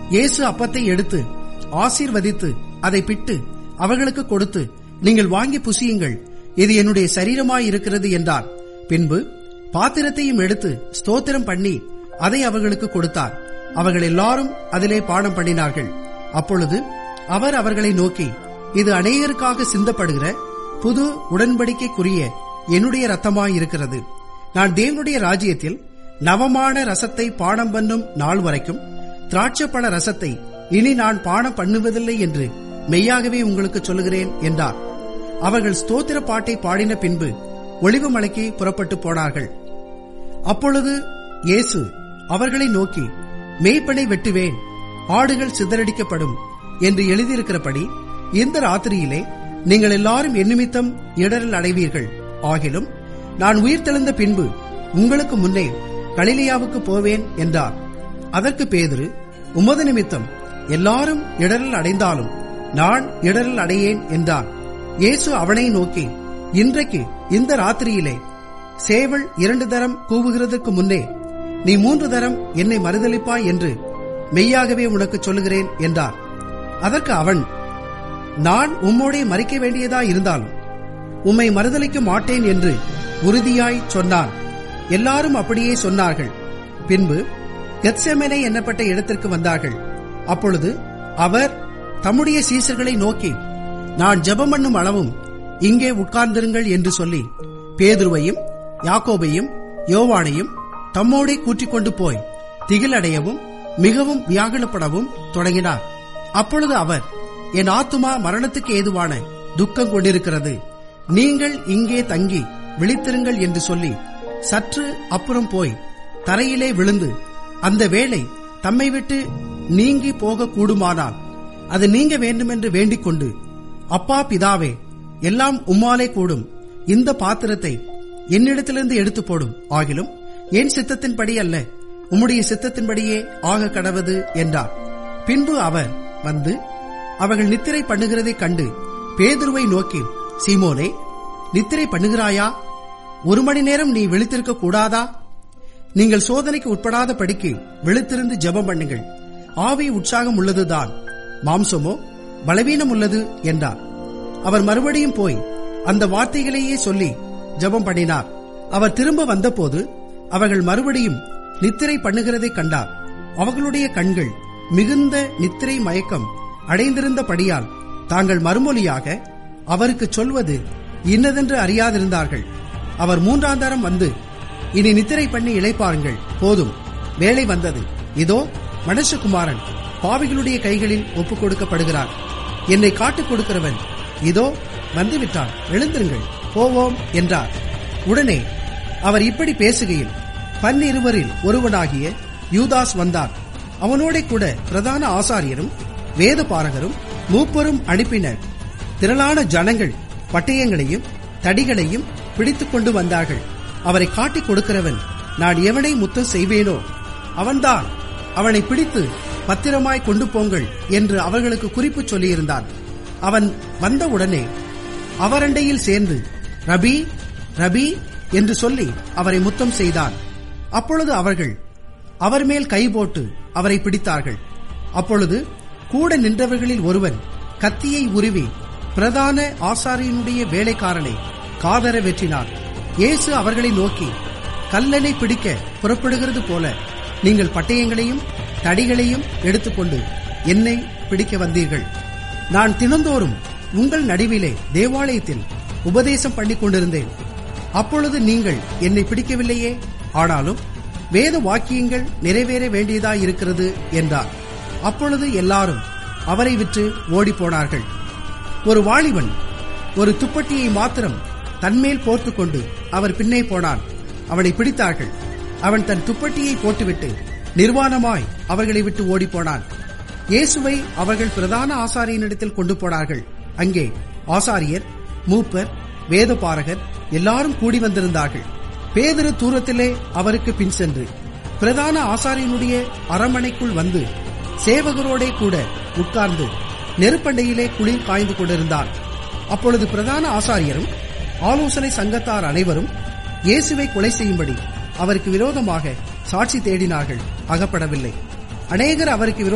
இயேசு அப்பத்தை எடுத்து ஆசீர்வதித்து அதை பிட்டு அவர்களுக்கு கொடுத்து நீங்கள் வாங்கி புசியுங்கள் இது என்னுடைய சரீரமாய் இருக்கிறது என்றார் பின்பு பாத்திரத்தையும் எடுத்து ஸ்தோத்திரம் பண்ணி அதை அவர்களுக்கு கொடுத்தார் அவர்கள் எல்லாரும் அதிலே பானம் பண்ணினார்கள் அப்பொழுது அவர் அவர்களை நோக்கி இது அநேகருக்காக சிந்தப்படுகிற புது உடன்படிக்கைக்குரிய என்னுடைய ரத்தமாய் இருக்கிறது நான் தேவனுடைய ராஜ்யத்தில் நவமான ரசத்தை பானம் பண்ணும் நாள் வரைக்கும் திராட்சப்பழ ரசத்தை இனி நான் பானம் பண்ணுவதில்லை என்று மெய்யாகவே உங்களுக்கு சொல்லுகிறேன் என்றார் அவர்கள் ஸ்தோத்திர பாட்டை பாடின பின்பு ஒளிவு மலைக்கு புறப்பட்டு போனார்கள் அப்பொழுது இயேசு அவர்களை நோக்கி மேய்ப்பனை வெட்டுவேன் ஆடுகள் சிதறடிக்கப்படும் என்று எழுதியிருக்கிறபடி இந்த ராத்திரியிலே நீங்கள் எல்லாரும் என்னிமித்தம் இடரல் அடைவீர்கள் ஆகிலும் நான் உயிர்த்தெழுந்த பின்பு உங்களுக்கு முன்னே கலிலியாவுக்கு போவேன் என்றார் அதற்கு பேதுரு உமது நிமித்தம் எல்லாரும் இடரல் அடைந்தாலும் நான் இடரல் அடையேன் என்றான் இயேசு அவனை நோக்கி இன்றைக்கு இந்த ராத்திரியிலே சேவல் இரண்டு தரம் கூவுகிறதுக்கு முன்னே நீ மூன்று தரம் என்னை மறுதளிப்பாய் என்று மெய்யாகவே உனக்கு சொல்லுகிறேன் என்றார் அதற்கு அவன் நான் உம்மோடே மறிக்க வேண்டியதா இருந்தாலும் உம்மை மறுதளிக்க மாட்டேன் என்று உறுதியாய் சொன்னான் எல்லாரும் அப்படியே சொன்னார்கள் பின்பு கெத்செமனே எண்ணப்பட்ட இடத்திற்கு வந்தார்கள் அப்பொழுது அவர் தம்முடைய சீசர்களை நோக்கி நான் ஜெபம் பண்ணும் அளவும் இங்கே உட்கார்ந்திருங்கள் என்று சொல்லி பேதுருவையும் யாக்கோபையும் யோவானையும் தம்மோடே கூட்டிக் கொண்டு போய் திகிலடையவும் மிகவும் வியாகுலப்படவும் தொடங்கினார் அப்பொழுது அவர் என் ஆத்துமா மரணத்துக்கு ஏதுவான துக்கம் கொண்டிருக்கிறது நீங்கள் இங்கே தங்கி விழித்திருங்கள் என்று சொல்லி சற்று அப்புறம் போய் தரையிலே விழுந்து அந்த வேளை தம்மை விட்டு நீங்கி போக கூடுமானால் அது நீங்க வேண்டுமென்று வேண்டிக் கொண்டு அப்பா பிதாவே எல்லாம் உம்மாலே கூடும் இந்த பாத்திரத்தை என்னிடத்திலிருந்து எடுத்து போடும் ஆகிலும் என் சித்தத்தின்படி அல்ல உம்முடைய சித்தத்தின்படியே ஆக கடவது என்றார் பின்பு அவர் வந்து அவர்கள் நித்திரை பண்ணுகிறதைக் கண்டு பேதுருவை நோக்கி சீமோனே நித்திரை பண்ணுகிறாயா ஒரு மணி நேரம் நீ விழித்திருக்க கூடாதா நீங்கள் சோதனைக்கு உட்படாத படிக்கு விழித்திருந்து ஜெபம் பண்ணுங்கள் ஆவி உற்சாகம் உள்ளதுதான் மாம்சமோ பலவீனம் உள்ளது என்றார் அவர் மறுபடியும் போய் அந்த வார்த்தைகளையே சொல்லி ஜெபம் பண்ணினார் அவர் திரும்ப வந்தபோது அவர்கள் மறுபடியும் நித்திரை பண்ணுகிறதை கண்டார் அவர்களுடைய கண்கள் மிகுந்த நித்திரை மயக்கம் அடைந்திருந்தபடியால் தாங்கள் மறுமொழியாக அவருக்கு சொல்வது இன்னதென்று அறியாதிருந்தார்கள் அவர் மூன்றாம் தரம் வந்து இனி நித்திரை பண்ணி இளைப்பாருங்கள் போதும் வேலை வந்தது இதோ மனுஷகுமாரன் பாவிகளுடைய கைகளில் ஒப்புக் கொடுக்கப்படுகிறார் என்னை காட்டுக் கொடுக்கிறவன் இதோ வந்துவிட்டான் எழுந்திருங்கள் போவோம் என்றார் உடனே அவர் இப்படி பேசுகையில் பன்னிருவரில் ஒருவனாகிய யூதாஸ் வந்தார் அவனோட கூட பிரதான ஆசாரியரும் வேத பாரகரும் மூப்பரும் அனுப்பினர் திரளான ஜனங்கள் பட்டயங்களையும் தடிகளையும் பிடித்துக் கொண்டு வந்தார்கள் அவரை காட்டிக் கொடுக்கிறவன் நான் எவனை முத்தம் செய்வேனோ அவன்தான் அவனை பிடித்து பத்திரமாய் கொண்டு போங்கள் என்று அவர்களுக்கு குறிப்பு சொல்லியிருந்தான் அவன் வந்தவுடனே அவரண்டையில் சேர்ந்து ரபி ரபி என்று சொல்லி அவரை முத்தம் செய்தான் அப்பொழுது அவர்கள் அவர் மேல் கை போட்டு அவரை பிடித்தார்கள் அப்பொழுது கூட நின்றவர்களில் ஒருவன் கத்தியை உருவி பிரதான ஆசாரியனுடைய வேலைக்காரனை காதர வெற்றினார் இயேசு அவர்களை நோக்கி கல்லனை பிடிக்க புறப்படுகிறது போல நீங்கள் பட்டயங்களையும் தடிகளையும் எடுத்துக்கொண்டு என்னை பிடிக்க வந்தீர்கள் நான் தினந்தோறும் உங்கள் நடுவிலே தேவாலயத்தில் உபதேசம் பண்ணிக் கொண்டிருந்தேன் அப்பொழுது நீங்கள் என்னை பிடிக்கவில்லையே ஆனாலும் வேத வாக்கியங்கள் நிறைவேற வேண்டியதாயிருக்கிறது என்றார் அப்பொழுது எல்லாரும் அவரை விற்று ஓடிப்போனார்கள் ஒரு வாலிபன் ஒரு துப்பட்டியை மாத்திரம் தன்மேல் போர்த்துக்கொண்டு அவர் பின்னே போனான் அவனை பிடித்தார்கள் அவன் தன் துப்பட்டியை போட்டுவிட்டு நிர்வாணமாய் அவர்களை விட்டு ஓடிப்போனான் இயேசுவை அவர்கள் பிரதான ஆசாரியனிடத்தில் கொண்டு போனார்கள் அங்கே ஆசாரியர் மூப்பர் வேதபாரகர் எல்லாரும் கூடி வந்திருந்தார்கள் பேதரு தூரத்திலே அவருக்கு பின் சென்று பிரதான ஆசாரியனுடைய அரமனைக்குள் வந்து சேவகரோடே கூட உட்கார்ந்து நெருப்பண்டையிலே குளிர் காய்ந்து கொண்டிருந்தான் அப்பொழுது பிரதான ஆசாரியரும் ஆலோசனை சங்கத்தார் அனைவரும் இயேசுவை கொலை செய்யும்படி அவருக்கு விரோதமாக சாட்சி தேடினார்கள் அகப்படவில்லை அநேகர் அவருக்கு